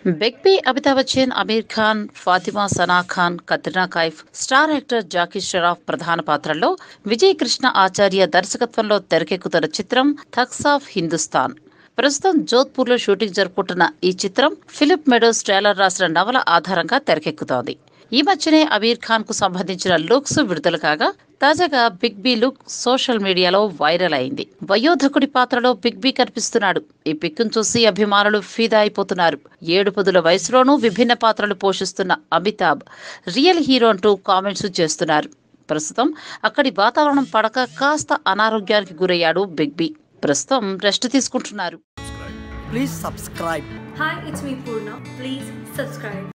Big B Amitabh Bachchan Aamir Khan Fatima Sana Khan Katrina Kaif star actor Jackie Shroff ప్రధాన పాత్రల్లో విజయ్ కృష్ణ ఆచార్య దర్శకత్వంలో తెరకెక్కుతున్న చిత్రం థక్స్ ఆఫ్ హిందుస్థాన్ ప్రస్తుతం జోధ్పూర్ లో షూటింగ్ జరుపుకుంటున్న ఈ చిత్రం ఫిలిప్ మెడోస్ ట్రైలర్ రాసిన నవల ఆధారంగా తెరకెక్కుతోంది ఈ మధ్యనే అమీర్ ఖాన్ కు సంబంధించిన లుక్స్ విడుదల కాగా తాజాగా బిగ్ బి లుక్ సోషల్ మీడియాలో వైరల్ అయింది వయోధకుడి పాత్రలో బిగ్ బి కనిపిస్తున్నాడు ఈ పిక్ చూసి అభిమానులు ఫిదా అయిపోతున్నారు ఏడు పదుల వయసులోనూ విభిన్న పాత్రలు పోషిస్తున్న అమితాబ్ రియల్ హీరో అంటూ కామెంట్స్ చేస్తున్నారు ప్రస్తుతం అక్కడి వాతావరణం పడక కాస్త అనారోగ్యానికి గురయ్యాడు బిగ్ బి ప్రస్తుతం రెస్ట్ తీసుకుంటున్నారు Please subscribe. Hi, it's me Purna. Please subscribe.